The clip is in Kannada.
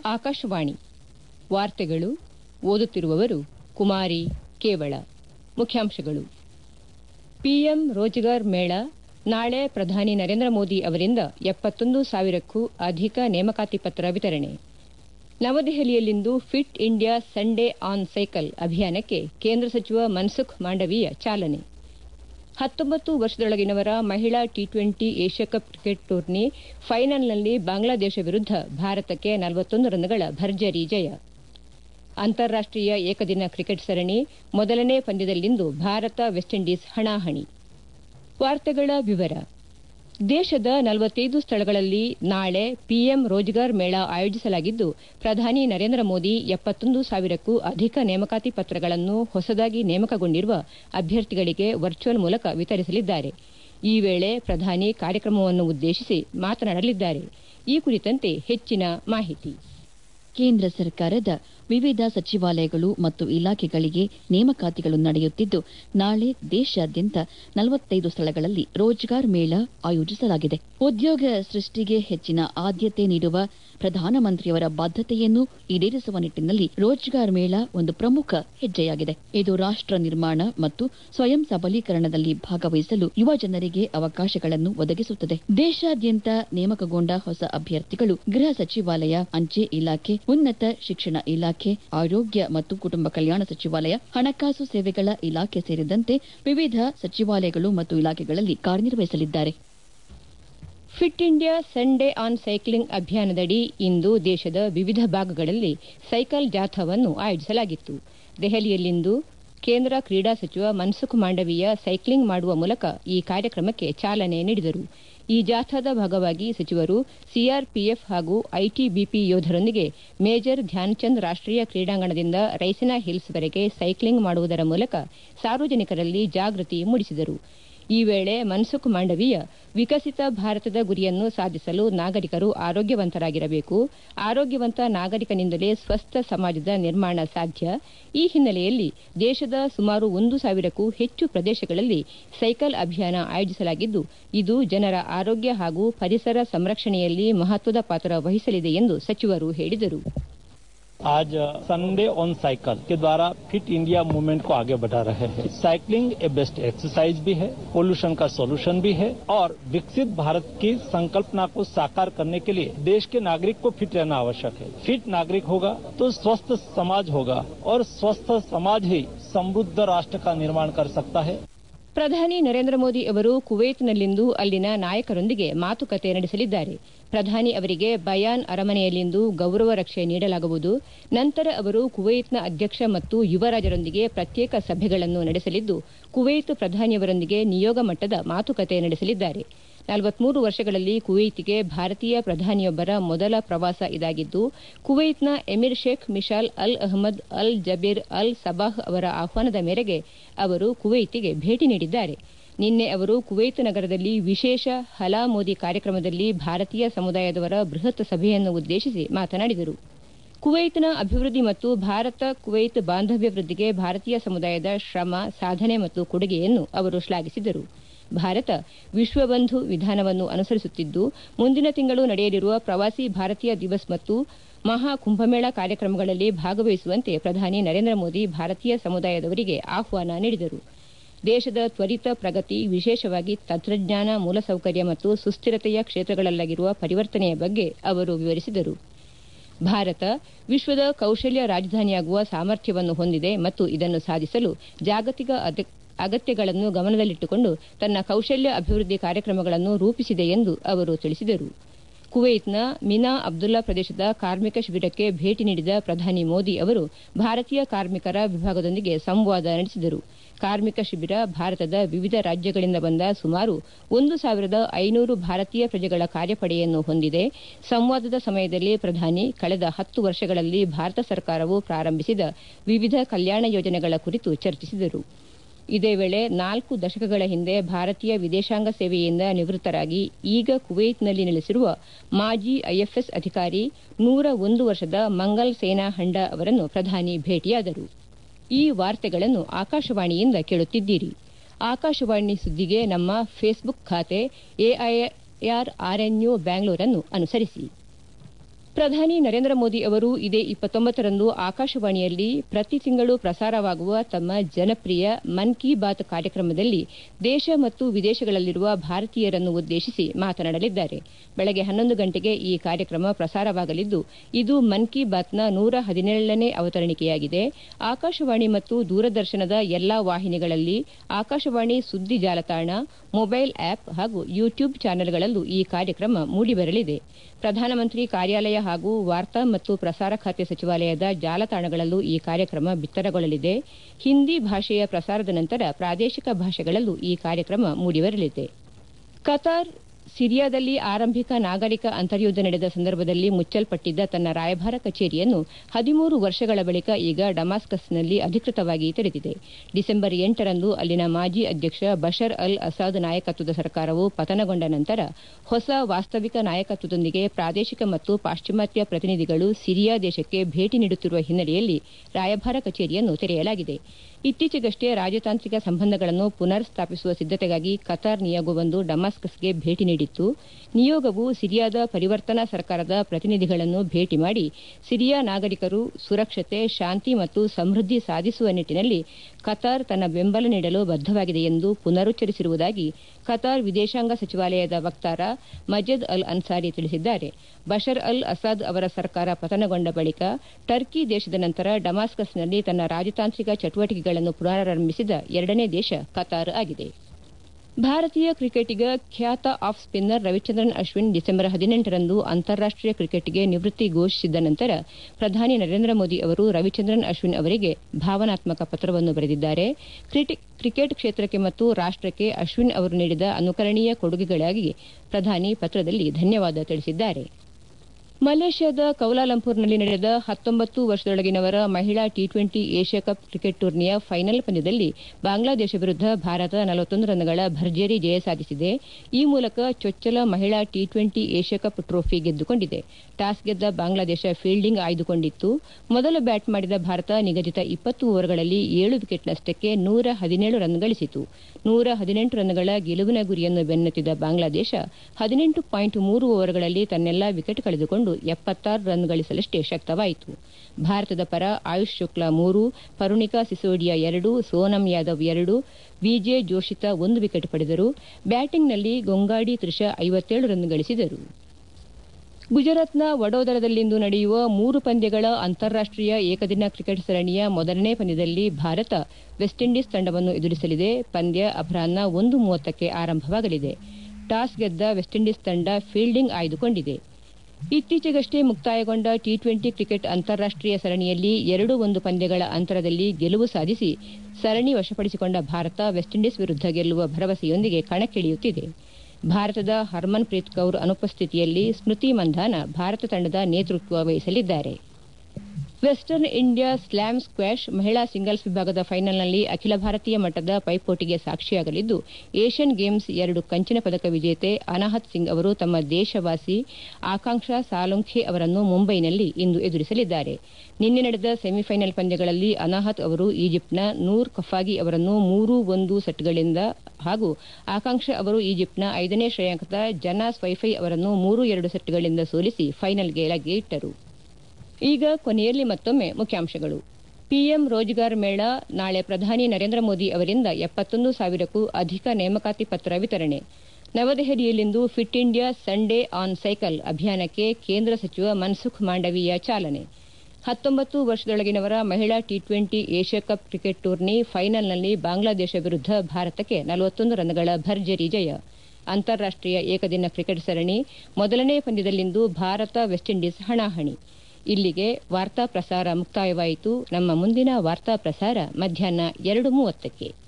ಆಕಾಶವಾಣಿ ವಾರ್ತೆಗಳು ಓದುತ್ತಿರುವವರು ಕುಮಾರಿ ಕೇವಳ ಮುಖ್ಯಾಂಶಗಳು ಪಿಎಂ ರೋಜ್ಗಾರ್ ಮೇಳ ನಾಳೆ ಪ್ರಧಾನಿ ನರೇಂದ್ರ ಮೋದಿ ಅವರಿಂದ ಎಪ್ಪತ್ತೊಂದು ಸಾವಿರಕ್ಕೂ ಅಧಿಕ ನೇಮಕಾತಿ ಪತ್ರ ವಿತರಣೆ ನವದೆಹಲಿಯಲ್ಲಿಂದು Fit India Sunday on cycle ಅಭಿಯಾನಕ್ಕೆ ಕೇಂದ್ರ ಸಚಿವ ಮನ್ಸುಖ್ ಮಾಂಡವೀಯ ಚಾಲನೆ ಹತ್ತೊಂಬತ್ತು ವರ್ಷದೊಳಗಿನವರ ಮಹಿಳಾ T twenty Asia Cup cricket tourney ಫೈನಲ್ನಲ್ಲಿ ಬಾಂಗ್ಲಾದೇಶ ವಿರುದ್ಧ ಭಾರತಕ್ಕೆ ನಲವತ್ತೊಂದು ರನ್ಗಳ ಭರ್ಜರಿ ಜಯ ಅಂತಾರಾಷ್ಟೀಯ ಏಕದಿನ ಕ್ರಿಕೆಟ್ ಸರಣಿ ಮೊದಲನೇ ಪಂದ್ಯದಲ್ಲಿಂದು ಭಾರತ ವೆಸ್ಟ್ ಇಂಡೀಸ್ ಹಣಾಹಣಿ ವಾರ್ತೆಗಳ ವಿವರ ದೇಶದ ನಲವತ್ತೈದು ಸ್ಥಳಗಳಲ್ಲಿ ನಾಳೆ ಪಿಎಂ ರೋಜ್ಗಾರ್ ಮೇಳ ಆಯೋಜಿಸಲಾಗಿದ್ದು ಪ್ರಧಾನಿ ನರೇಂದ್ರ ಮೋದಿ ಎಪ್ಪತ್ತೊಂದು ಸಾವಿರಕ್ಕೂ ಅಧಿಕ ನೇಮಕಾತಿ ಪತ್ರಗಳನ್ನು ಹೊಸದಾಗಿ ನೇಮಕಗೊಂಡಿರುವ ಅಭ್ಯರ್ಥಿಗಳಿಗೆ ವರ್ಚುವಲ್ ಮೂಲಕ ವಿತರಿಸಲಿದ್ದಾರೆ ಈ ವೇಳೆ ಪ್ರಧಾನಿ ಕಾರ್ಯಕ್ರಮವನ್ನು ಉದ್ದೇಶಿಸಿ ಮಾತನಾಡಲಿದ್ದಾರೆ ಈ ಕುರಿತಂತೆ ಹೆಚ್ಚಿನ ಮಾಹಿತಿ ಕೇಂದ್ರ ಸರ್ಕಾರದ ವಿವಿಧ ಸಚಿವಾಲಯಗಳು ಮತ್ತು ಇಲಾಖೆಗಳಿಗೆ ನೇಮಕಾತಿಗಳು ನಡೆಯುತ್ತಿದ್ದು ನಾಳೆ ದೇಶಾದ್ಯಂತ ನಲವತ್ತೈದು ಸ್ಥಳಗಳಲ್ಲಿ ರೋಜ್ಗಾರ್ ಮೇಳ ಆಯೋಜಿಸಲಾಗಿದೆ ಉದ್ಯೋಗ ಸೃಷ್ಟಿಗೆ ಹೆಚ್ಚಿನ ಆದ್ಯತೆ ನೀಡುವ ಪ್ರಧಾನಮಂತ್ರಿಯವರ ಬದ್ದತೆಯನ್ನು ಈಡೇರಿಸುವ ನಿಟ್ಟಿನಲ್ಲಿ ರೋಜ್ಗಾರ್ ಮೇಳ ಒಂದು ಪ್ರಮುಖ ಹೆಜ್ಜೆಯಾಗಿದೆ ಇದು ರಾಷ್ಟ ನಿರ್ಮಾಣ ಮತ್ತು ಸ್ವಯಂ ಸಬಲೀಕರಣದಲ್ಲಿ ಭಾಗವಹಿಸಲು ಯುವ ಜನರಿಗೆ ಅವಕಾಶಗಳನ್ನು ಒದಗಿಸುತ್ತದೆ ದೇಶಾದ್ಯಂತ ನೇಮಕಗೊಂಡ ಹೊಸ ಅಭ್ಯರ್ಥಿಗಳು ಗೃಹ ಸಚಿವಾಲಯ ಅಂಚೆ ಇಲಾಖೆ ಉನ್ನತ ಶಿಕ್ಷಣ ಇಲಾಖೆ ಆರೋಗ್ಯ ಮತ್ತು ಕುಟುಂಬ ಕಲ್ಯಾಣ ಸಚಿವಾಲಯ ಹಣಕಾಸು ಸೇವೆಗಳ ಇಲಾಖೆ ಸೇರಿದಂತೆ ವಿವಿಧ ಸಚಿವಾಲಯಗಳು ಮತ್ತು ಇಲಾಖೆಗಳಲ್ಲಿ ಕಾರ್ಯನಿರ್ವಹಿಸಲಿದ್ದಾರೆ Fit India Sunday on cycling ಅಭಿಯಾನದಡಿ ಇಂದು ದೇಶದ ವಿವಿಧ ಭಾಗಗಳಲ್ಲಿ ಸೈಕಲ್ ಜಾಥಾವನ್ನು ಆಯೋಜಿಸಲಾಗಿತ್ತು ದೆಹಲಿಯಲ್ಲಿಂದು ಕೇಂದ್ರ ಕ್ರೀಡಾ ಸಚಿವ ಮನ್ಸುಖ್ ಮಾಂಡವೀಯ ಸೈಕ್ಲಿಂಗ್ ಮಾಡುವ ಮೂಲಕ ಈ ಕಾರ್ಯಕ್ರಮಕ್ಕೆ ಚಾಲನೆ ನೀಡಿದರು ಈ ಜಾಥಾದ ಭಾಗವಾಗಿ ಸಚಿವರು ಸಿಆರ್ಪಿಎಫ್ ಹಾಗೂ ಐಟಿಬಿಪಿ ಯೋಧರೊಂದಿಗೆ ಮೇಜರ್ ಧ್ಯಾನ್ಚಂದ್ ರಾಷ್ಟೀಯ ಕ್ರೀಡಾಂಗಣದಿಂದ ರೈಸಿನಾ ಹಿಲ್ಸ್ವರೆಗೆ ಸೈಕ್ಲಿಂಗ್ ಮಾಡುವುದರ ಮೂಲಕ ಸಾರ್ವಜನಿಕರಲ್ಲಿ ಜಾಗೃತಿ ಮೂಡಿಸಿದರು ಈ ವೇಳೆ ಮನ್ಸುಖ್ ಮಾಂಡವೀಯ ವಿಕಸಿತ ಭಾರತದ ಗುರಿಯನ್ನು ಸಾಧಿಸಲು ನಾಗರಿಕರು ಆರೋಗ್ಯವಂತರಾಗಿರಬೇಕು ಆರೋಗ್ಯವಂತ ನಾಗರಿಕನಿಂದಲೇ ಸ್ವಸ್ಥ ಸಮಾಜದ ನಿರ್ಮಾಣ ಸಾಧ್ಯ ಈ ಹಿನ್ನೆಲೆಯಲ್ಲಿ ದೇಶದ ಸುಮಾರು ಒಂದು ಸಾವಿರಕ್ಕೂ ಹೆಚ್ಚು ಪ್ರದೇಶಗಳಲ್ಲಿ ಸೈಕಲ್ ಅಭಿಯಾನ ಆಯೋಜಿಸಲಾಗಿದ್ದು ಇದು ಜನರ ಆರೋಗ್ಯ ಹಾಗೂ ಪರಿಸರ ಸಂರಕ್ಷಣೆಯಲ್ಲಿ ಮಹತ್ವದ ಪಾತ್ರ ವಹಿಸಲಿದೆ ಎಂದು ಸಚಿವರು ಹೇಳಿದರು आज संडे ऑन साइकिल के द्वारा फिट इंडिया मूवमेंट को आगे बढ़ा रहे हैं साइकिलिंग ए बेस्ट एक्सरसाइज भी है पोल्यूशन का सोल्यूशन भी है और विकसित भारत की संकल्पना को साकार करने के लिए देश के नागरिक को फिट रहना आवश्यक है फिट नागरिक होगा तो स्वस्थ समाज होगा और स्वस्थ समाज ही समृद्ध राष्ट्र का निर्माण कर सकता है ಪ್ರಧಾನಿ ನರೇಂದ್ರ ಮೋದಿ ಅವರು ಕುವೈತ್ನಲ್ಲಿಂದು ಅಲ್ಲಿನ ನಾಯಕರೊಂದಿಗೆ ಮಾತುಕತೆ ನಡೆಸಲಿದ್ದಾರೆ ಪ್ರಧಾನಿ ಅವರಿಗೆ ಬಯಾನ್ ಅರಮನೆಯಲ್ಲಿಂದು ಗೌರವ ರಕ್ಷೆ ನೀಡಲಾಗುವುದು ನಂತರ ಅವರು ಕುವೈತ್ನ ಅಧ್ಯಕ್ಷ ಮತ್ತು ಯುವರಾಜರೊಂದಿಗೆ ಪ್ರತ್ಯೇಕ ಸಭೆಗಳನ್ನು ನಡೆಸಲಿದ್ದು ಕುವೈತ್ ಪ್ರಧಾನಿಯವರೊಂದಿಗೆ ನಿಯೋಗ ಮಟ್ಟದ ಮಾತುಕತೆ ನಡೆಸಲಿದ್ದಾರೆ ನಲವತ್ಮೂರು ವರ್ಷಗಳಲ್ಲಿ ಕುವೈತ್ಗೆ ಭಾರತೀಯ ಪ್ರಧಾನಿಯೊಬ್ಬರ ಮೊದಲ ಪ್ರವಾಸ ಇದಾಗಿದ್ದು ಕುವೈತ್ನ ಎಮಿರ್ ಶೇಖ್ ಮಿಶಾಲ್ ಅಲ್ ಅಹ್ಮದ್ ಅಲ್ ಜಬೀರ್ ಅಲ್ ಸಬಾಹ್ ಅವರ ಆಹ್ವಾನದ ಮೇರೆಗೆ ಅವರು ಕುವೈತಿಗೆ ಭೇಟಿ ನೀಡಿದ್ದಾರೆ ನಿನ್ನೆ ಅವರು ಕುವೈತ್ ನಗರದಲ್ಲಿ ವಿಶೇಷ ಹಲಾ ಮೋದಿ ಕಾರ್ಯಕ್ರಮದಲ್ಲಿ ಭಾರತೀಯ ಸಮುದಾಯದವರ ಬೃಹತ್ ಸಭೆಯನ್ನು ಉದ್ದೇಶಿಸಿ ಮಾತನಾಡಿದರು ಕುವೈತ್ನ ಅಭಿವೃದ್ಧಿ ಮತ್ತು ಭಾರತ ಕುವೈತ್ ಬಾಂಧವ್ಯ ವೃದ್ಧಿಗೆ ಭಾರತೀಯ ಸಮುದಾಯದ ಶ್ರಮ ಸಾಧನೆ ಮತ್ತು ಕೊಡುಗೆಯನ್ನು ಅವರು ಶ್ಲಾಘಿಸಿದರು ಭಾರತ ವಿಶ್ವಬಂಧು ವಿಧಾನವನ್ನು ಅನುಸರಿಸುತ್ತಿದ್ದು ಮುಂದಿನ ತಿಂಗಳು ನಡೆಯಲಿರುವ ಪ್ರವಾಸಿ ಭಾರತೀಯ ದಿವಸ್ ಮತ್ತು ಮಹಾ ಕುಂಭಮೇಳ ಕಾರ್ಯಕ್ರಮಗಳಲ್ಲಿ ಭಾಗವಹಿಸುವಂತೆ ಪ್ರಧಾನಿ ನರೇಂದ್ರ ಮೋದಿ ಭಾರತೀಯ ಸಮುದಾಯದವರಿಗೆ ಆಹ್ವಾನ ನೀಡಿದರು ದೇಶದ ತ್ವರಿತ ಪ್ರಗತಿ ವಿಶೇಷವಾಗಿ ತಂತ್ರಜ್ಞಾನ ಮೂಲಸೌಕರ್ಯ ಮತ್ತು ಸುಸ್ಥಿರತೆಯ ಕ್ಷೇತ್ರಗಳಲ್ಲಾಗಿರುವ ಪರಿವರ್ತನೆಯ ಬಗ್ಗೆ ಅವರು ವಿವರಿಸಿದರು ಭಾರತ ವಿಶ್ವದ ಕೌಶಲ್ಯ ರಾಜಧಾನಿಯಾಗುವ ಸಾಮರ್ಥ್ಯವನ್ನು ಹೊಂದಿದೆ ಮತ್ತು ಇದನ್ನು ಸಾಧಿಸಲು ಜಾಗತಿಕ ಅಗತ್ಯಗಳನ್ನು ಗಮನದಲ್ಲಿಟ್ಟುಕೊಂಡು ತನ್ನ ಕೌಶಲ್ಯ ಅಭಿವೃದ್ಧಿ ಕಾರ್ಯಕ್ರಮಗಳನ್ನು ರೂಪಿಸಿದೆ ಎಂದು ಅವರು ತಿಳಿಸಿದರು ಕುವೈತ್ನ ಮಿನಾ ಅಬ್ದುಲ್ಲಾ ಪ್ರದೇಶದ ಕಾರ್ಮಿಕ ಶಿಬಿರಕ್ಕೆ ಭೇಟಿ ನೀಡಿದ ಪ್ರಧಾನಿ ಮೋದಿ ಅವರು ಭಾರತೀಯ ಕಾರ್ಮಿಕರ ವಿಭಾಗದೊಂದಿಗೆ ಸಂವಾದ ನಡೆಸಿದರು ಕಾರ್ಮಿಕ ಶಿಬಿರ ಭಾರತದ ವಿವಿಧ ರಾಜ್ಯಗಳಿಂದ ಬಂದ ಸುಮಾರು ಒಂದು ಸಾವಿರದ ಐನೂರು ಭಾರತೀಯ ಪ್ರಜೆಗಳ ಕಾರ್ಯಪಡೆಯನ್ನು ಹೊಂದಿದೆ ಸಂವಾದದ ಸಮಯದಲ್ಲಿ ಪ್ರಧಾನಿ ಕಳೆದ ಹತ್ತು ವರ್ಷಗಳಲ್ಲಿ ಭಾರತ ಸರ್ಕಾರವು ಪ್ರಾರಂಭಿಸಿದ ವಿವಿಧ ಕಲ್ಯಾಣ ಯೋಜನೆಗಳ ಕುರಿತು ಚರ್ಚಿಸಿದರು ಇದೇ ವೇಳೆ ನಾಲ್ಕು ದಶಕಗಳ ಹಿಂದೆ ಭಾರತೀಯ ವಿದೇಶಾಂಗ ಸೇವೆಯಿಂದ ನಿವೃತ್ತರಾಗಿ ಈಗ ಕುವೈತ್ನಲ್ಲಿ ನೆಲೆಸಿರುವ ಮಾಜಿ ಐಎಫ್ಎಸ್ ಅಧಿಕಾರಿ ನೂರ ಒಂದು ವರ್ಷದ ಮಂಗಲ್ ಸೇನಾ ಹಂಡ ಅವರನ್ನು ಪ್ರಧಾನಿ ಭೇಟಿಯಾದರು ಈ ವಾರ್ತೆಗಳನ್ನು ಆಕಾಶವಾಣಿಯಿಂದ ಕೇಳುತ್ತಿದ್ದೀರಿ ಆಕಾಶವಾಣಿ ಸುದ್ದಿಗೆ ನಮ್ಮ ಫೇಸ್ಬುಕ್ ಖಾತೆ ಎಐಆರ್ ಆರ್ಎನ್ಯು ಬ್ಯಾಂಗ್ಳೂರನ್ನು ಅನುಸರಿಸಿ ಪ್ರಧಾನಿ ನರೇಂದ್ರ ಮೋದಿ ಅವರು ಇದೇ ಇಪ್ಪತ್ತೊಂಬತ್ತರಂದು ಆಕಾಶವಾಣಿಯಲ್ಲಿ ಪ್ರತಿ ತಿಂಗಳು ಪ್ರಸಾರವಾಗುವ ತಮ್ಮ ಜನಪ್ರಿಯ ಮನ್ ಕಿ ಬಾತ್ ಕಾರ್ಯಕ್ರಮದಲ್ಲಿ ದೇಶ ಮತ್ತು ವಿದೇಶಗಳಲ್ಲಿರುವ ಭಾರತೀಯರನ್ನು ಉದ್ದೇಶಿಸಿ ಮಾತನಾಡಲಿದ್ದಾರೆ ಬೆಳಗ್ಗೆ ಹನ್ನೊಂದು ಗಂಟೆಗೆ ಈ ಕಾರ್ಯಕ್ರಮ ಪ್ರಸಾರವಾಗಲಿದ್ದು ಇದು ಮನ್ ಕಿ ಬಾತ್ನ ನೂರ ಹದಿನೇಳನೇ ಅವತರಣಿಕೆಯಾಗಿದೆ ಆಕಾಶವಾಣಿ ಮತ್ತು ದೂರದರ್ಶನದ ಎಲ್ಲಾ ವಾಹಿನಿಗಳಲ್ಲಿ ಆಕಾಶವಾಣಿ ಸುದ್ದಿ ಜಾಲತಾಣ ಮೊಬೈಲ್ ಆಪ್ ಹಾಗೂ ಯೂಟ್ಯೂಬ್ ಚಾನೆಲ್ಗಳಲ್ಲೂ ಈ ಕಾರ್ಯಕ್ರಮ ಮೂಡಿಬರಲಿದೆ ಪ್ರಧಾನಮಂತ್ರಿ ಕಾರ್ಯಾಲಯ ಹಾಗೂ ವಾರ್ತಾ ಮತ್ತು ಪ್ರಸಾರ ಖಾತೆ ಸಚಿವಾಲಯದ ಜಾಲತಾಣಗಳಲ್ಲೂ ಈ ಕಾರ್ಯಕ್ರಮ ಬಿತ್ತರಗೊಳ್ಳಲಿದೆ ಹಿಂದಿ ಭಾಷೆಯ ಪ್ರಸಾರದ ನಂತರ ಪ್ರಾದೇಶಿಕ ಭಾಷೆಗಳಲ್ಲೂ ಈ ಕಾರ್ಯಕ್ರಮ ಮೂಡಿಬರಲಿದೆ ಕತಾರ್ ಸಿರಿಯಾದಲ್ಲಿ ಆರಂಭಿಕ ನಾಗರಿಕ ಅಂತರ್ಯುದ್ಧ ನಡೆದ ಸಂದರ್ಭದಲ್ಲಿ ಮುಚ್ಚಲ್ಪಟ್ಟಿದ್ದ ತನ್ನ ರಾಯಭಾರ ಕಚೇರಿಯನ್ನು ಹದಿಮೂರು ವರ್ಷಗಳ ಬಳಿಕ ಈಗ ಡಮಾಸ್ಕಸ್ನಲ್ಲಿ ಅಧಿಕೃತವಾಗಿ ತೆರೆದಿದೆ ಡಿಸೆಂಬರ್ ಎಂಟರಂದು ಅಲ್ಲಿನ ಮಾಜಿ ಅಧ್ಯಕ್ಷ ಬಶರ್ ಅಲ್ ಅಸಾದ್ ನಾಯಕತ್ವದ ಸರ್ಕಾರವು ಪತನಗೊಂಡ ನಂತರ ಹೊಸ ವಾಸ್ತವಿಕ ನಾಯಕತ್ವದೊಂದಿಗೆ ಪ್ರಾದೇಶಿಕ ಮತ್ತು ಪಾಶ್ಚಿಮಾತ್ಯ ಪ್ರತಿನಿಧಿಗಳು ಸಿರಿಯಾ ದೇಶಕ್ಕೆ ಭೇಟಿ ನೀಡುತ್ತಿರುವ ಹಿನ್ನೆಲೆಯಲ್ಲಿ ರಾಯಭಾರ ಕಚೇರಿಯನ್ನು ತೆರೆಯಲಾಗಿದೆ ಇತ್ತೀಚೆಗಷ್ಟೇ ರಾಜತಾಂತ್ರಿಕ ಸಂಬಂಧಗಳನ್ನು ಪುನರ್ ಸ್ಥಾಪಿಸುವ ಸಿದ್ದತೆಗಾಗಿ ಕತಾರ್ ನಿಯೋಗವೊಂದು ಡಮಾಸ್ಕಸ್ಗೆ ಭೇಟಿ ನೀಡಿತ್ತು ನಿಯೋಗವು ಸಿರಿಯಾದ ಪರಿವರ್ತನಾ ಸರ್ಕಾರದ ಪ್ರತಿನಿಧಿಗಳನ್ನು ಭೇಟಿ ಮಾಡಿ ಸಿರಿಯಾ ನಾಗರಿಕರು ಸುರಕ್ಷತೆ ಶಾಂತಿ ಮತ್ತು ಸಮೃದ್ಧಿ ಸಾಧಿಸುವ ನಿಟ್ಟಿನಲ್ಲಿ ಕತಾರ್ ತನ್ನ ಬೆಂಬಲ ನೀಡಲು ಬದ್ದವಾಗಿದೆ ಎಂದು ಪುನರುಚ್ಚರಿಸಿರುವುದಾಗಿ ಕತಾರ್ ವಿದೇಶಾಂಗ ಸಚಿವಾಲಯದ ವಕ್ತಾರ ಮಜದ್ ಅಲ್ ಅನ್ಸಾರಿ ತಿಳಿಸಿದ್ದಾರೆ ಬಶರ್ ಅಲ್ ಅಸಾದ್ ಅವರ ಸರ್ಕಾರ ಪತನಗೊಂಡ ಬಳಿಕ ಟರ್ಕಿ ದೇಶದ ನಂತರ ಡಮಾಸ್ಕಸ್ನಲ್ಲಿ ತನ್ನ ರಾಜತಾಂತ್ರಿಕ ಚಟುವಟಿಕೆಗಳನ್ನು ಪುನರಾರಂಭಿಸಿದ ಎರಡನೇ ದೇಶ ಕತಾರ್ ಆಗಿದೆ ಭಾರತೀಯ ಕ್ರಿಕೆಟಿಗ ಖ್ಯಾತ off spinner Ravichandran Ashwin December ಹದಿನೆಂಟರಂದು ಅಂತಾರಾಷ್ಟೀಯ ಕ್ರಿಕೆಟ್ಗೆ ನಿವೃತ್ತಿ ಘೋಷಿಸಿದ ನಂತರ ಪ್ರಧಾನಿ ನರೇಂದ್ರ ಮೋದಿ ಅವರು ರವಿಚಂದ್ರನ್ ಅಶ್ವಿನ್ ಅವರಿಗೆ ಭಾವನಾತ್ಮಕ ಪತ್ರವನ್ನು ಬರೆದಿದ್ದಾರೆ ಕ್ರಿಕೆಟ್ ಕ್ಷೇತ್ರಕ್ಕೆ ಮತ್ತು ರಾಷ್ಟಕ್ಕೆ ಅಶ್ವಿನ್ ಅವರು ನೀಡಿದ ಅನುಕರಣೀಯ ಕೊಡುಗೆಗಳಿಗಾಗಿ ಪ್ರಧಾನಿ ಪತ್ರದಲ್ಲಿ ಧನ್ಯವಾದ ತಿಳಿಸಿದ್ದಾರೆ ಮಲೇಷ್ಯಾದ ಕೌಲಾಲಂಪುರ್ನಲ್ಲಿ ನಡೆದ ಹತ್ತೊಂಬತ್ತು ವರ್ಷದೊಳಗಿನವರ ಮಹಿಳಾ T twenty Asia Cup cricket ಟೂರ್ನಿಯ ಫೈನಲ್ ಪಂದ್ಯದಲ್ಲಿ ಬಾಂಗ್ಲಾದೇಶ ವಿರುದ್ಧ ಭಾರತ ನಲವತ್ತೊಂದು ರನ್ಗಳ ಭರ್ಜರಿ ಜಯ ಸಾಧಿಸಿದೆ ಈ ಮೂಲಕ ಚೊಚ್ಚಲ ಮಹಿಳಾ T twenty Asia Cup trophy ಗೆದ್ದುಕೊಂಡಿದೆ ಟಾಸ್ ಗೆದ್ದ ಬಾಂಗ್ಲಾದೇಶ ಫೀಲ್ಡಿಂಗ್ ಆಯ್ದುಕೊಂಡಿತ್ತು ಮೊದಲು ಬ್ಯಾಟ್ ಮಾಡಿದ ಭಾರತ ನಿಗದಿತ ಇಪ್ಪತ್ತು ಓವರ್ಗಳಲ್ಲಿ ಏಳು ವಿಕೆಟ್ನಷ್ಟಕ್ಕೆ ನೂರ ಹದಿನೇಳು ರನ್ ಗಳಿಸಿತು ನೂರ ಹದಿನೆಂಟು ರನ್ಗಳ ಗೆಲುವಿನ ಗುರಿಯನ್ನು ಬೆನ್ನತ್ತಿದ ಬಾಂಗ್ಲಾದೇಶ ಹದಿನೆಂಟು ಪಾಯಿಂಟ್ ಮೂರು ಓವರ್ಗಳಲ್ಲಿ ತನ್ನೆಲ್ಲಾ ವಿಕೆಟ್ ಕಳೆದುಕೊಂಡು ಎಪ್ಪತ್ತಾರು ರನ್ ಗಳಿಸಲಷ್ಟೇ ಶಕ್ತವಾಯಿತು ಭಾರತದ ಪರ ಆಯುಷ್ ಶುಕ್ಲಾ ಮೂರು ಪರುಣಿಕಾ ಸಿಸೋಡಿಯಾ ಎರಡು ಸೋನಂ ಯಾದವ್ ಎರಡು ವಿಜೆ ಜೋಶಿತಾ ಒಂದು ವಿಕೆಟ್ ಪಡೆದರು ಬ್ಯಾಟಿಂಗ್ನಲ್ಲಿ ಗೊಂಗಾಡಿ ತ್ರಿಷಾ ಐವತ್ತೇಳು ರನ್ ಗಳಿಸಿದರು ಗುಜರಾತ್ನ ವಡೋದರದಲ್ಲಿಂದು ನಡೆಯುವ ಮೂರು ಪಂದ್ಯಗಳ ಅಂತಾರಾಷ್ಟೀಯ ಏಕದಿನ ಕ್ರಿಕೆಟ್ ಸರಣಿಯ ಮೊದಲನೇ ಪಂದ್ಯದಲ್ಲಿ ಭಾರತ ವೆಸ್ಟ್ ಇಂಡೀಸ್ ತಂಡವನ್ನು ಎದುರಿಸಲಿದೆ ಪಂದ್ಯ ಅಪರಾಹ್ನ ಒಂದು ಮೂವತ್ತಕ್ಕೆ ಆರಂಭವಾಗಲಿದೆ ಟಾಸ್ ಗೆದ್ದ ವೆಸ್ಟ್ ಇಂಡೀಸ್ ತಂಡ ಫೀಲ್ಡಿಂಗ್ ಆಯ್ದುಕೊಂಡಿದೆ ಇತ್ತೀಚೆಗಷ್ಟೇ ಮುಕ್ತಾಯಗೊಂಡ ಟಿ ಟ್ವೆಂಟಿ ಕ್ರಿಕೆಟ್ ಅಂತಾರಾಷ್ಟೀಯ ಸರಣಿಯಲ್ಲಿ ಎರಡು ಒಂದು ಪಂದ್ಯಗಳ ಅಂತರದಲ್ಲಿ ಗೆಲುವು ಸಾಧಿಸಿ ಸರಣಿ ವಶಪಡಿಸಿಕೊಂಡ ಭಾರತ ವೆಸ್ಟ್ ಇಂಡೀಸ್ ವಿರುದ್ಧ ಗೆಲ್ಲುವ ಭರವಸೆಯೊಂದಿಗೆ ಕಣಕ್ಕಿಳಿಯುತ್ತಿದೆ ಭಾರತದ ಹರ್ಮನ್ ಪ್ರೀತ್ ಕೌರ್ ಅನುಪಸ್ಥಿತಿಯಲ್ಲಿ ಸ್ಮೃತಿ ಮಂಧಾನ ಭಾರತ ತಂಡದ ನೇತೃತ್ವ ವಹಿಸಲಿದ್ದಾರೆ ವೆಸ್ಟರ್ನ್ ಇಂಡಿಯಾ ಸ್ಲಾಮ್ ಸ್ಕ್ವಾಷ್ ಮಹಿಳಾ ಸಿಂಗಲ್ಸ್ ವಿಭಾಗದ ಫೈನಲ್ನಲ್ಲಿ ಅಖಿಲ ಭಾರತೀಯ ಮಟ್ಟದ ಪೈಪೋಟಿಗೆ ಸಾಕ್ಷಿಯಾಗಲಿದ್ದು ಏಷ್ಯನ್ ಗೇಮ್ಸ್ ಎರಡು ಕಂಚಿನ ಪದಕ ವಿಜೇತೆ ಅನಾಹತ್ ಸಿಂಗ್ ಅವರು ತಮ್ಮ ದೇಶವಾಸಿ ಆಕಾಂಕ್ಷಾ ಸಾಲುಂಖೆ ಅವರನ್ನು ಮುಂಬೈನಲ್ಲಿ ಇಂದು ಎದುರಿಸಲಿದ್ದಾರೆ ನಿನ್ನೆ ನಡೆದ ಸೆಮಿಫೈನಲ್ ಪಂದ್ಯಗಳಲ್ಲಿ ಅನಾಹತ್ ಅವರು ಈಜಿಪ್ಟ್ನ ನೂರ್ ಕಫಾಗಿ ಅವರನ್ನು ಮೂರು ಒಂದು ಸೆಟ್ಗಳಿಂದ ಹಾಗೂ ಆಕಾಂಕ್ಷಾ ಅವರು ಈಜಿಪ್ಟ್ನ ಐದನೇ ಶ್ರೇಯಾಂಕದ ಜನಾ ಸ್ವೈಫೈ ಅವರನ್ನು ಮೂರು ಎರಡು ಸೆಟ್ಗಳಿಂದ ಸೋಲಿಸಿ ಫೈನಲ್ಗೆ ಲಗ್ಗೆಯಿಟ್ಟರು ಈಗ ಕೊನೆಯಲ್ಲಿ ಮತ್ತೊಮ್ಮೆ ಮುಖ್ಯಾಂಶಗಳು ಪಿಎಂ ರೋಜ್ಗಾರ್ ಮೇಳ ನಾಳೆ ಪ್ರಧಾನಿ ನರೇಂದ್ರ ಮೋದಿ ಅವರಿಂದ ಎಪ್ಪತ್ತೊಂದು ಸಾವಿರಕ್ಕೂ ಅಧಿಕ ನೇಮಕಾತಿ ಪತ್ರ ವಿತರಣೆ ನವದೆಹಲಿಯಲ್ಲಿಂದು Fit India Sunday on cycle ಅಭಿಯಾನಕ್ಕೆ ಕೇಂದ್ರ ಸಚಿವ ಮನ್ಸುಖ್ ಮಾಂಡವೀಯ ಚಾಲನೆ ಹತ್ತೊಂಬತ್ತು ವರ್ಷದೊಳಗಿನವರ ಮಹಿಳಾ T twenty Asia Cup cricket tourney ಫೈನಲ್ನಲ್ಲಿ ಬಾಂಗ್ಲಾದೇಶ ವಿರುದ್ಧ ಭಾರತಕ್ಕೆ ನಲವತ್ತೊಂದು ರನ್ಗಳ ಭರ್ಜರಿ ಜಯ ಅಂತಾರಾಷ್ಟೀಯ ಏಕದಿನ ಕ್ರಿಕೆಟ್ ಸರಣಿ ಮೊದಲನೇ ಪಂದ್ಯದಲ್ಲಿಂದು ಭಾರತ ವೆಸ್ಟ್ ಇಂಡೀಸ್ ಹಣಾಹಣಿ ಇಲ್ಲಿಗೆ ವಾರ್ತಾ ಪ್ರಸಾರ ಮುಕ್ತಾಯವಾಯಿತು ನಮ್ಮ ಮುಂದಿನ ವಾರ್ತಾ ಪ್ರಸಾರ ಮಧ್ಯಾಹ್ನ ಎರಡು ಮೂವತ್ತಕ್ಕೆ